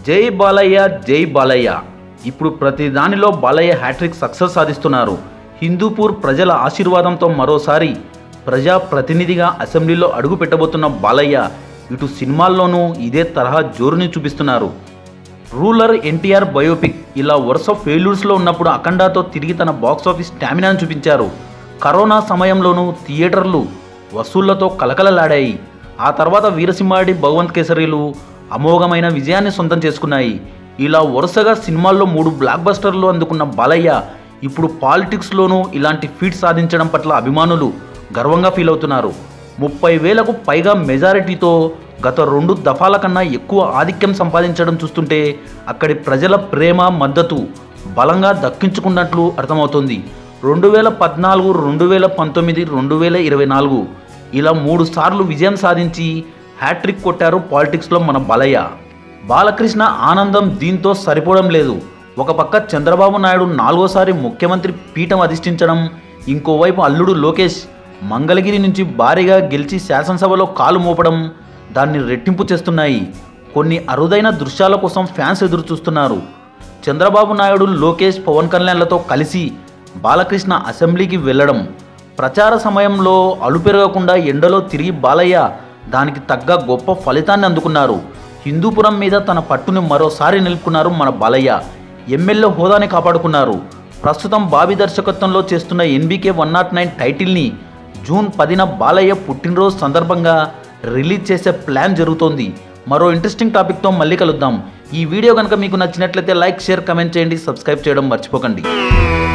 జై బాలయ్య జై బాలయ్య ఇప్పుడు ప్రతి దానిలో బాలయ్య హ్యాట్రిక్ సక్సెస్ సాధిస్తున్నారు హిందూపూర్ ప్రజల ఆశీర్వాదంతో మరోసారి ప్రజా ప్రతినిధిగా అసెంబ్లీలో అడుగు పెట్టబోతున్న బాలయ్య ఇటు సినిమాల్లోనూ ఇదే తరహా జోరుని చూపిస్తున్నారు రూలర్ ఎన్టీఆర్ బయోపిక్ ఇలా వరుస ఫెయిల్యూర్స్లో ఉన్నప్పుడు అఖండాతో తిరిగి తన బాక్స్ ఆఫీస్ స్టామినాను చూపించారు కరోనా సమయంలోనూ థియేటర్లు వసూళ్లతో కలకలలాడాయి ఆ తర్వాత వీరసింహారెడ్డి భగవంత్ కేసరీలు అమోఘమైన విజయాన్ని సొంతం చేసుకున్నాయి ఇలా వరుసగా సినిమాల్లో మూడు బ్లాక్ బస్టర్లు అందుకున్న బాలయ్య ఇప్పుడు పాలిటిక్స్లోనూ ఇలాంటి ఫీట్ సాధించడం పట్ల అభిమానులు గర్వంగా ఫీల్ అవుతున్నారు ముప్పై వేలకు పైగా మెజారిటీతో గత రెండు దఫాల కన్నా ఎక్కువ ఆధిక్యం సంపాదించడం చూస్తుంటే అక్కడి ప్రజల ప్రేమ మద్దతు బలంగా దక్కించుకున్నట్లు అర్థమవుతుంది రెండు వేల పద్నాలుగు రెండు వేల పంతొమ్మిది రెండు వేల ఇరవై నాలుగు ఇలా మూడు సార్లు విజయం సాధించి హ్యాట్రిక్ కొట్టారు పాలిటిక్స్లో మన బాలయ్య బాలకృష్ణ ఆనందం దీంతో సరిపోవడం లేదు ఒక పక్క చంద్రబాబు నాయుడు నాలుగోసారి ముఖ్యమంత్రి పీఠం అధిష్ఠించడం ఇంకోవైపు అల్లుడు లోకేష్ మంగళగిరి నుంచి భారీగా గెలిచి శాసనసభలో కాలు మోపడం దాన్ని రెట్టింపు చేస్తున్నాయి కొన్ని అరుదైన దృశ్యాల కోసం ఫ్యాన్స్ ఎదురు చూస్తున్నారు చంద్రబాబు నాయుడు లోకేష్ పవన్ కళ్యాణ్లతో కలిసి బాలకృష్ణ అసెంబ్లీకి వెళ్ళడం ప్రచార సమయంలో అలుపెరగకుండా ఎండలో తిరిగి బాలయ్య దానికి తగ్గ గొప్ప ఫలితాన్ని అందుకున్నారు హిందూపురం మీద తన పట్టుని మరోసారి నిలుపుకున్నారు మన బాలయ్య ఎమ్మెల్యే హోదాని కాపాడుకున్నారు ప్రస్తుతం బాబీ దర్శకత్వంలో చేస్తున్న ఎన్బీకే వన్ నాట్ నైన్ టైటిల్ని జూన్ పదిన బాలయ్య పుట్టినరోజు సందర్భంగా రిలీజ్ చేసే ప్లాన్ జరుగుతోంది మరో ఇంట్రెస్టింగ్ టాపిక్తో మళ్ళీ కలుద్దాం ఈ వీడియో కనుక మీకు నచ్చినట్లయితే లైక్ షేర్ కమెంట్ చేయండి సబ్స్క్రైబ్ చేయడం మర్చిపోకండి